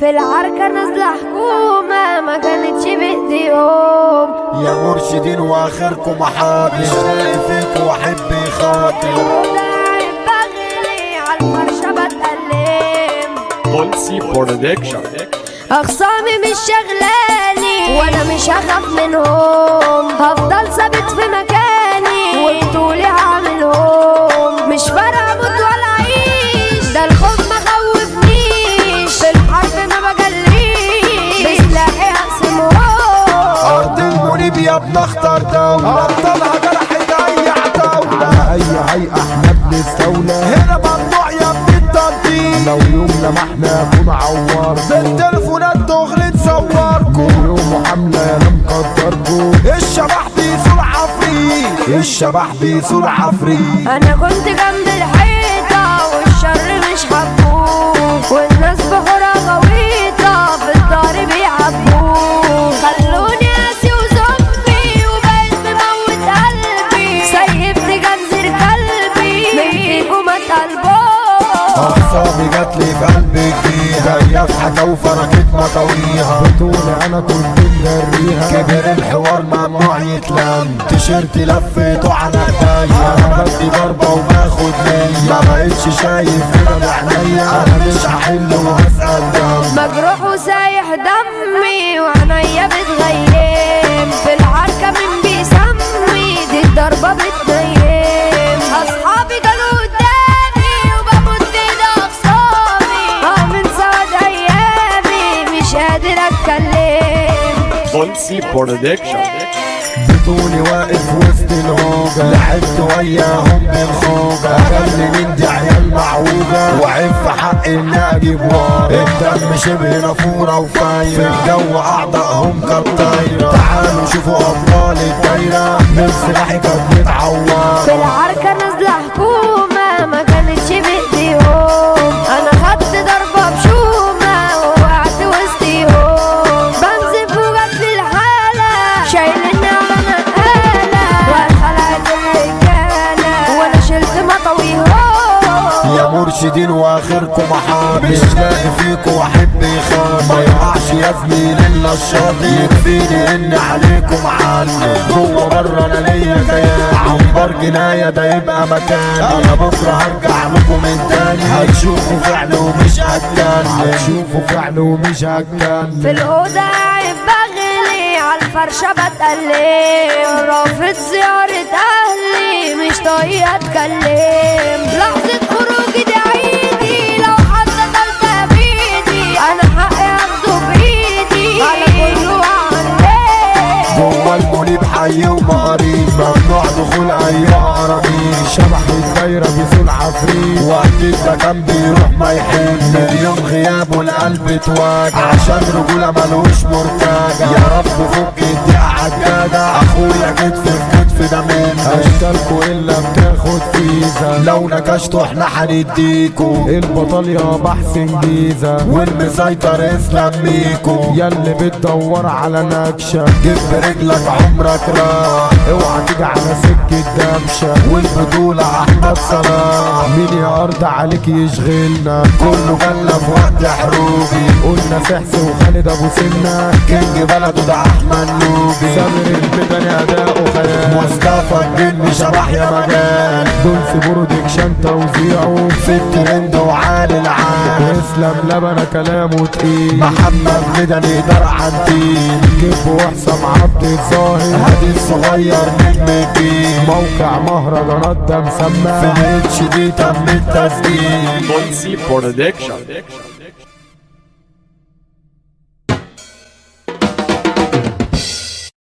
في العركة نازلة حكومة ما كانتش بايديهم يا مرشدين واخركم محاضر مش لاقي فيكم واحب يخاطر وداعي بغلي عالفرشة بتألم Dolce Production. اخصامي مش شغلاني وانا مش هخاف منهم هفضل ثابت في مكاني وبطولي هعملهم مش فارقه اموت ولا اعيش ده الخوف ما خوفنيش في الحرب ما بجليش بسلاحي هقسمهم ارض المنيب يا ابن اختار دولة ابطالها جرحت اي عتاولة على اي هيئة احنا بنستولى هنا ممنوع يا ابن التنطيط لو يوم لمحنا اكون عوار بالتليفونات دغري تصوركم يوم حملة يا انا مقدركم الشبح بيصور عفريت الشبح بيصور عفريت انا كنت جنب الحيطه والشر مش حبوه والناس بحورة غويطه في الدار بيعبوه خلوني قاسي وزومبي وبقيت مموت قلبي سيبت جنزير كلبي من فيكم اتقلبوه اعصابي جات لي في قلبي جديدة جاية في حاجة وفركت مطويها بطولي انا كنت مجريها كبر الحوار ممنوع يتلم تيشيرت لفيته على ايديا انا بدي ضربة وباخد مية ما بقتش شايف كده بعينيا انا مش هحل وهسأل دم مجروح وسايح دمي وعينيا بتغيم في العركة من بيسمي دي الضربة بتنيم أصحابي كانوا قدامي وبموت بإيد أخصامي اه من سواد أيامي مش قادر أتكلم Dolce Production. بطولي واقف وسط الهوجة لعبت وياهم بالخوجة اقل من دي عيال معوجة وعيب في حق اني اجيب ورا الدم شبه نافورة وفايرة في الجو اعضائهم كالطايرة تعالوا شوفوا ابطال الدايرة من سلاحي كانت متعورة في العركة نازلة حكومة ما كانتش بإيديهم أنا خدت ضربة بشومة ووقعت وسطيهم بنزف وجت في الحالة شايلني على نقالة واتخلعت الرجالة وأنا شلت مطويهم يا مرشدين واخركم محابي مش لاقي فيكم واحب يخاف ما يقعش يا زميلي الا الشاطئ يكفيني ان عليكم عني جوه بره انا ليا كيان عنبر جنايه ده يبقى مكاني انا بكره هرجع لكم من تاني هتشوفوا فعل ومش هتكلم هتشوفوا فعل ومش هتكلم في الأوضة قاعد بغلي عالفرشة بتألم رافض زيارة أهلي مش طايقة أتكلم لحظة خروجي دي عيدي لو حد قتلت بإيدي أنا حقي أخده بإيدي على كله وعليه جوه المنيب حي ومقاريب ممنوع دخول اي قرابين شبح الدايره بيسول عفريت واكيد ده كان بيروح ما يحل مليون غياب والقلب اتواجع عشان رجوله ملوش مرتجع يا رب فك الدقيقه عالجدع اخويا كتف في كتف ده منه اشتركوا الا بتاخد فيزا لو نكشتوا احنا هنديكوا البطل يا بحسن جيزه والمسيطر اسلام ميكو ياللي بتدور على نكشه جيب برجلك عمرك راح اوعى تيجي على سكه دبشه والبطوله احمد صلاح مين يا ارض عليك يشغلنا كله جالنا في وقت حروبي قلنا سحس وخالد ابو سنه كينج بلده ده احمد نوبي سامر البدني اداؤه خيال مصطفى الجن شبح يا مجال دول في برودكشن توزيعه في الترند وعالي العال اسلام لبنة كلامه تقيل محمد بدني دار عنتيل كيف وحسام عبد الظاهر هادي الصغير نجم الجيل موقع مهرجانات ده مسمى في الاتش دي تم التسجيل Dolce Production.